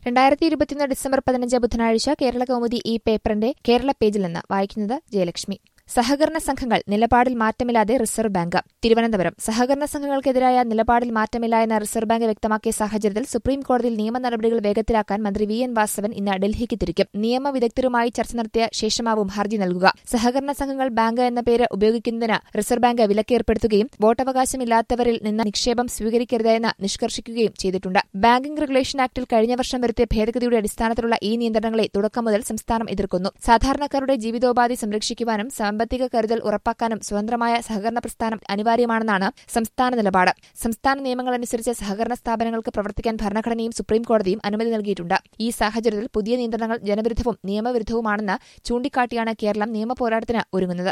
രണ്ടായിരത്തി ഇരുപത്തിയൊന്ന് ഡിസംബർ പതിനഞ്ച് ബുധനാഴ്ച കേരള കൗമുദി ഈ പേപ്പറിന്റെ കേരള പേജിൽ നിന്ന് വായിക്കുന്നത് ജയലക്ഷ്മി സഹകരണ സംഘങ്ങൾ നിലപാടിൽ മാറ്റമില്ലാതെ റിസർവ് ബാങ്ക് തിരുവനന്തപുരം സഹകരണ സംഘങ്ങൾക്കെതിരായ നിലപാടിൽ മാറ്റമില്ല എന്ന റിസർവ് ബാങ്ക് വ്യക്തമാക്കിയ സാഹചര്യത്തിൽ സുപ്രീം കോടതിയിൽ നിയമ നടപടികൾ വേഗത്തിലാക്കാൻ മന്ത്രി വി എൻ വാസവൻ ഇന്ന് ഡൽഹിക്ക് തിരിക്കും നിയമവിദഗ്ധരുമായി ചർച്ച നടത്തിയ ശേഷമാവും ഹർജി നൽകുക സഹകരണ സംഘങ്ങൾ ബാങ്ക് എന്ന പേര് ഉപയോഗിക്കുന്നതിന് റിസർവ് ബാങ്ക് വിലക്കേർപ്പെടുത്തുകയും വോട്ടവകാശമില്ലാത്തവരിൽ നിന്ന് നിക്ഷേപം സ്വീകരിക്കരുത് എന്ന് നിഷ്കർഷിക്കുകയും ചെയ്തിട്ടുണ്ട് ബാങ്കിംഗ് റെഗുലേഷൻ ആക്ടിൽ കഴിഞ്ഞ വർഷം വരുത്തിയ ഭേദഗതിയുടെ അടിസ്ഥാനത്തിലുള്ള ഈ നിയന്ത്രണങ്ങളെ തുടക്കം മുതൽ സംസ്ഥാനം എതിർക്കുന്നു സാധാരണക്കാരുടെ ജീവിതോപാധി സംരക്ഷിക്കുവാനും സാമ്പത്തിക കരുതൽ ഉറപ്പാക്കാനും സ്വതന്ത്രമായ സഹകരണ പ്രസ്ഥാനം അനിവാര്യമാണെന്നാണ് സംസ്ഥാന നിലപാട് സംസ്ഥാന നിയമങ്ങളനുസരിച്ച് സഹകരണ സ്ഥാപനങ്ങൾക്ക് പ്രവർത്തിക്കാൻ ഭരണഘടനയും സുപ്രീം കോടതിയും അനുമതി നൽകിയിട്ടുണ്ട് ഈ സാഹചര്യത്തിൽ പുതിയ നിയന്ത്രണങ്ങൾ ജനവിരുദ്ധവും നിയമവിരുദ്ധവുമാണെന്ന് ചൂണ്ടിക്കാട്ടിയാണ് കേരളം നിയമപോരാട്ടത്തിന് ഒരുങ്ങുന്നത്